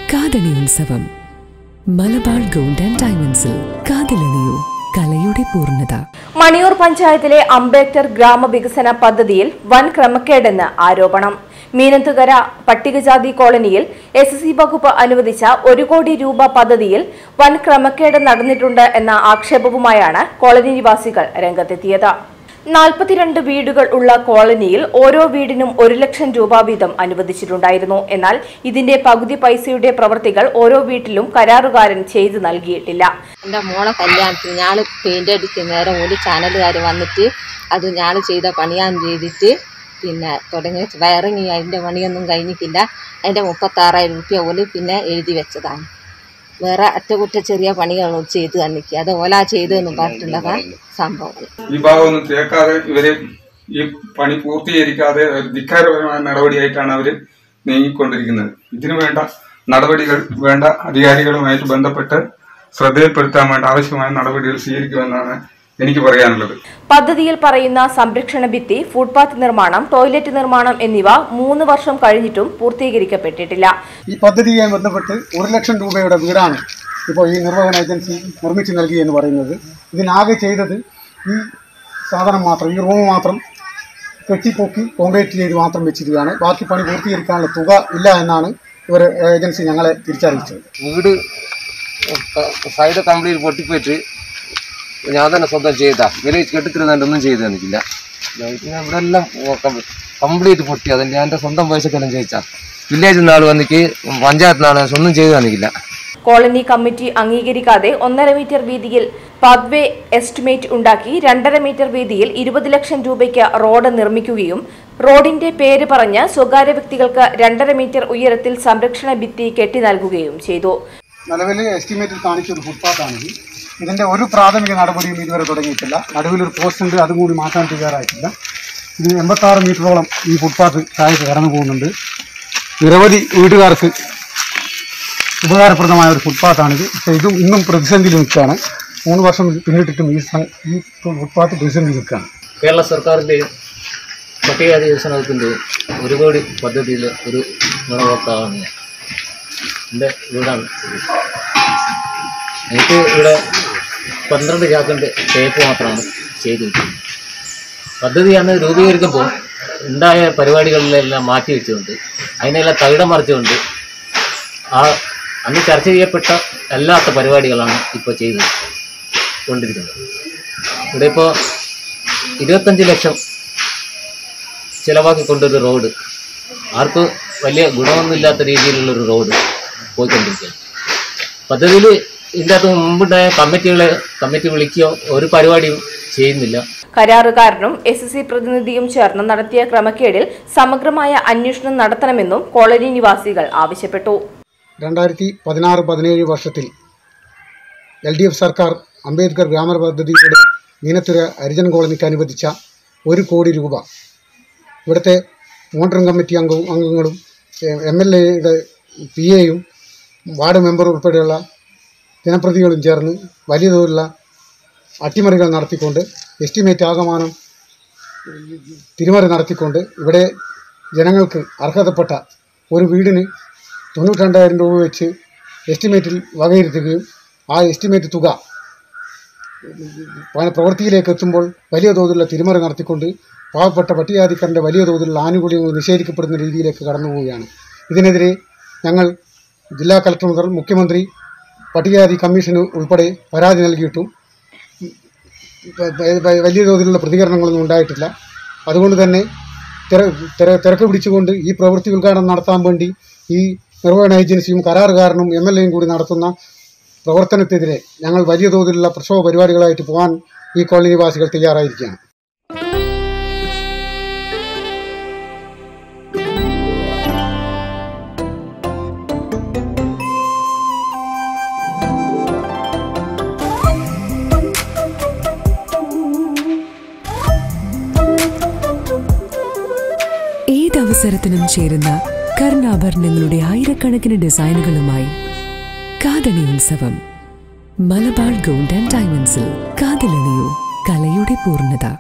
കാതണി ഉത്സവം Malabar gold and ഡയമണ്ട്സിൽ കാതിലണിയൂ കലയുടെ പൂർണ്ണത മണിയൂർ പഞ്ചായത്തിലെ അംബേദ്കർ ഗ്രാമവികസന പദ്ധതിയിൽ വൻ ക്രമക്കേടെന്ന് ആരോപണം മീനത്തുകര പട്ടികജാതി കോളനിയിൽ എസ് സി വകുപ്പ് അനുവദിച്ച ഒരു കോടി രൂപ പദ്ധതിയിൽ വൻ ക്രമക്കേട് നടന്നിട്ടുണ്ട് എന്ന ആക്ഷേപവുമായാണ് കോളനി നിവാസികൾ രംഗത്തെത്തിയത് നാൽപ്പത്തിരണ്ട് വീടുകൾ ഉള്ള കോളനിയിൽ ഓരോ വീടിനും ഒരു ലക്ഷം രൂപ വീതം അനുവദിച്ചിട്ടുണ്ടായിരുന്നു എന്നാൽ ഇതിന്റെ പകുതി പൈസയുടെ പ്രവൃത്തികൾ ഓരോ വീട്ടിലും കരാറുകാരൻ ചെയ്തു നൽകിയിട്ടില്ല എൻ്റെ മോളെ കല്യാണത്തിന് ഞാൻ പെയിൻ്റ് അടിക്കുന്ന നേരം ഒരു ചാനലുകാർ വന്നിട്ട് അത് ഞാൻ ചെയ്ത പണിയാൻ ചെയ്തിട്ട് പിന്നെ തുടങ്ങി വെച്ച് വയറിങ് അതിൻ്റെ പണിയൊന്നും കഴിഞ്ഞിട്ടില്ല അതിൻ്റെ മുപ്പത്താറായിരം റുപ്യ ഓല് പിന്നെ എഴുതി വെച്ചതാണ് വേറെ അറ്റകുറ്റ ചെറിയ പണികൾ ചെയ്ത് തന്നിക്ക് അത് ഓല ചെയ്തെന്നും പറഞ്ഞിട്ടുള്ള സംഭവം ഈ ഭാഗമൊന്നും കേൾക്കാതെ ഇവര് ഈ പണി പൂർത്തീകരിക്കാതെ ഒരു ധിക്കാരപരമായ നടപടിയായിട്ടാണ് അവര് നീങ്ങിക്കൊണ്ടിരിക്കുന്നത് ഇതിനു വേണ്ട നടപടികൾ വേണ്ട അധികാരികളുമായിട്ട് ബന്ധപ്പെട്ട് ശ്രദ്ധയിൽപ്പെടുത്താൻ വേണ്ട ആവശ്യമായ നടപടികൾ സ്വീകരിക്കുമെന്നാണ് എനിക്ക് പറയാനുള്ളത് പദ്ധതിയിൽ പറയുന്ന സംരക്ഷണ ഭിത്തി ഫുട്പാത്ത് നിർമ്മാണം ടോയ്ലറ്റ് നിർമ്മാണം എന്നിവ മൂന്ന് വർഷം കഴിഞ്ഞിട്ടും പൂർത്തീകരിക്കപ്പെട്ടിട്ടില്ല ഈ പദ്ധതിയുമായി ബന്ധപ്പെട്ട് ഒരു ലക്ഷം രൂപയുടെ വീടാണ് ഇപ്പോൾ ഈ നിർവഹണ ഏജൻസി നിർമ്മിച്ചു നൽകി എന്ന് പറയുന്നത് ഇതിനാകെ ചെയ്തത് ഈ സാധനം മാത്രം ഈ റൂം മാത്രം കെട്ടിപ്പൊക്കി കോൺക്രീറ്റ് ചെയ്ത് മാത്രം വെച്ചിരിക്കുകയാണ് ബാക്കി പണി പൂർത്തീകരിക്കാനുള്ള തുക ഇല്ല എന്നാണ് ഇവർ ഏജൻസി ഞങ്ങളെ തിരിച്ചറിയിച്ചത് വീട് സൈഡ് കംപ്ലീറ്റ് പൊട്ടിപ്പോയിട്ട് ഞാൻ തന്നെ സ്വന്തം ചെയ്താ വില്ലേജ് കെട്ടിത്തിരുന്നുണ്ട് ഒന്നും ചെയ്തു തന്നിട്ടില്ല പിന്നെ ഇവിടെ എല്ലാം കംപ്ലീറ്റ് പൊട്ടി അതിൻ്റെ എൻ്റെ സ്വന്തം പൈസക്കെല്ലാം ചെയ്യിച്ചാ വില്ലേജിൽ നിന്ന് ആൾ വന്നിക്ക് പഞ്ചായത്തിൽ നിന്നാണ് ഒന്നും ചെയ്തു തന്നിക്കില്ല കോളനി കമ്മിറ്റി അംഗീകരിക്കാതെ ഒന്നര മീറ്റർ വീതിയിൽ പാത്വേ എസ്റ്റിമേറ്റ് ഉണ്ടാക്കി രണ്ടര മീറ്റർ വീതിയിൽ ഇരുപത് ലക്ഷം രൂപയ്ക്ക് റോഡ് നിർമ്മിക്കുകയും റോഡിന്റെ പേര് പറഞ്ഞ് സ്വകാര്യ വ്യക്തികൾക്ക് രണ്ടര മീറ്റർ ഉയരത്തിൽ സംരക്ഷണ ഭിത്തി കെട്ടി നൽകുകയും ചെയ്തു നിലവിൽ എസ്റ്റിമേറ്റിൽ കാണിച്ച ഒരു ഫുട്പാത്താണിത് ഇതിൻ്റെ ഒരു പ്രാഥമിക നടപടിയും ഇതുവരെ തുടങ്ങിയിട്ടില്ല നടുവിലൊരു പോസ്റ്റ് ഉണ്ട് അതും കൂടി മാറ്റാൻ തയ്യാറായിട്ടില്ല ഇത് എൺപത്താറ് മീറ്ററോളം ഈ ഫുട്പാത്ത് താഴേക്ക് കടന്നു പോകുന്നുണ്ട് നിരവധി വീട്ടുകാർക്ക് ഉപകാരപ്രദമായ ഒരു ഫുട്പാത്താണിത് പക്ഷേ ഇതും ഇന്നും പ്രതിസന്ധിയിൽ നിൽക്കുകയാണ് മൂന്ന് വർഷം പിന്നിട്ടിട്ടും ഈ സം- ഈ ഫുട്പാത്ത് പ്രതിസന്ധി നിൽക്കുകയാണ് കേരള സർക്കാരിൻ്റെ പട്ടികജാതി വികസന വകുപ്പിൻ്റെ ഒരു കോടി പദ്ധതിയിൽ ഒരു ഗുണഭോക്താവാണ് ഞാൻ എൻ്റെ വീടാണ് ഇത്. എനിക്ക് ഇവിടെ പന്ത്രണ്ട് ചാക്കിൻ്റെ ടേപ്പ് മാത്രമാണ് ചെയ്തിരിക്കുന്നത് പദ്ധതി അന്ന് രൂപീകരിക്കുമ്പോൾ ഉണ്ടായ പരിപാടികളിലെല്ലാം മാറ്റി വെച്ചുകൊണ്ട് അതിനെല്ലാം തകിടം മറിച്ചുകൊണ്ട് ആ അന്ന് ചർച്ച ചെയ്യപ്പെട്ട അല്ലാത്ത പരിപാടികളാണ് ഇപ്പോൾ ചെയ്ത് കൊണ്ടിരിക്കുന്നത് ഇവിടെ ഇപ്പോൾ ഇരുപത്തഞ്ച് ലക്ഷം ചിലവാക്കിക്കൊണ്ടൊരു റോഡ് ആർക്ക് വലിയ ഗുണമൊന്നുമില്ലാത്ത രീതിയിലുള്ളൊരു റോഡ് പോയിക്കൊണ്ടിരിക്കുകയാണ് പദ്ധതിയിൽ ഇതിൻ്റെ അകത്ത് മുമ്പുണ്ടായ കമ്മിറ്റികളെ കമ്മിറ്റി വിളിക്കുകയോ ഒരു പരിപാടിയും ചെയ്യുന്നില്ല കരാറുകാരനും എസ് സി പ്രതിനിധിയും ചേർന്ന് നടത്തിയ ക്രമക്കേടിൽ സമഗ്രമായ അന്വേഷണം നടത്തണമെന്നും കോളനി നിവാസികൾ ആവശ്യപ്പെട്ടു രണ്ടായിരത്തി പതിനാറ് പതിനേഴ് വർഷത്തിൽ എൽ ഡി എഫ് സർക്കാർ അംബേദ്കർ ഗ്രാമ പദ്ധതിയുടെ മീനത്തുര ഹരിജൻ കോളനിക്ക് അനുവദിച്ച ഒരു കോടി രൂപ ഇവിടുത്തെ മോണിറ്ററിംഗ് കമ്മിറ്റി അംഗവും അംഗങ്ങളും എം എൽ എയുടെ പി എയും വാർഡ് മെമ്പർ ഉൾപ്പെടെയുള്ള ജനപ്രതിനിധികളും ചേർന്ന് വലിയ തോതിലുള്ള അട്ടിമറികൾ നടത്തിക്കൊണ്ട് എസ്റ്റിമേറ്റ് ആകമാനം തിരിമറി നടത്തിക്കൊണ്ട് ഇവിടെ ജനങ്ങൾക്ക് അർഹതപ്പെട്ട ഒരു വീടിന് തൊണ്ണൂറ്റി രണ്ടായിരം രൂപ വെച്ച് എസ്റ്റിമേറ്റിൽ വകയിരുത്തുകയും ആ എസ്റ്റിമേറ്റ് തുക പ- പ്രവൃത്തിയിലേക്ക് എത്തുമ്പോൾ വലിയ തോതിലുള്ള തിരിമറി നടത്തിക്കൊണ്ട് പാവപ്പെട്ട പട്ടികജാതിക്കാരൻ്റെ വലിയ തോതിലുള്ള ആനുകൂല്യങ്ങൾ നിഷേധിക്കപ്പെടുന്ന രീതിയിലേക്ക് കടന്നു പോവുകയാണ് ഇതിനെതിരെ ഞങ്ങൾ ജില്ലാ കളക്ടർ മുതൽ മുഖ്യമന്ത്രി പട്ടികജാതി കമ്മീഷന് ഉൾപ്പെടെ പരാതി നൽകിയിട്ടും വ- വ- വലിയ തോതിലുള്ള പ്രതികരണങ്ങളൊന്നും ഉണ്ടായിട്ടില്ല അതുകൊണ്ട് തന്നെ തിര തിര- തിരക്ക് പിടിച്ചുകൊണ്ട് ഈ പ്രവൃത്തി ഉദ്ഘാടനം നടത്താൻ വേണ്ടി ഈ നിർവഹണ ഏജൻസിയും കരാറുകാരനും എം എൽ എയും കൂടി നടത്തുന്ന പ്രവർത്തനത്തിനെതിരെ ഞങ്ങൾ വലിയ തോതിലുള്ള പ്രക്ഷോഭ പരിപാടികളായിട്ട് പോകാൻ ഈ കോളനി നിവാസികൾ തയ്യാറായിരിക്കുകയാണ് ഏതവസരത്തിനും ചേരുന്ന കർണാഭരണങ്ങളുടെ ആയിരക്കണക്കിന് ഡിസൈനുകളുമായി കാതണി ഉത്സവം മലബാർ ഗോൾഡ് ആൻഡ് ഡയമണ്ട്സിൽ കാതിലണിയൂ കലയുടെ പൂർണ്ണത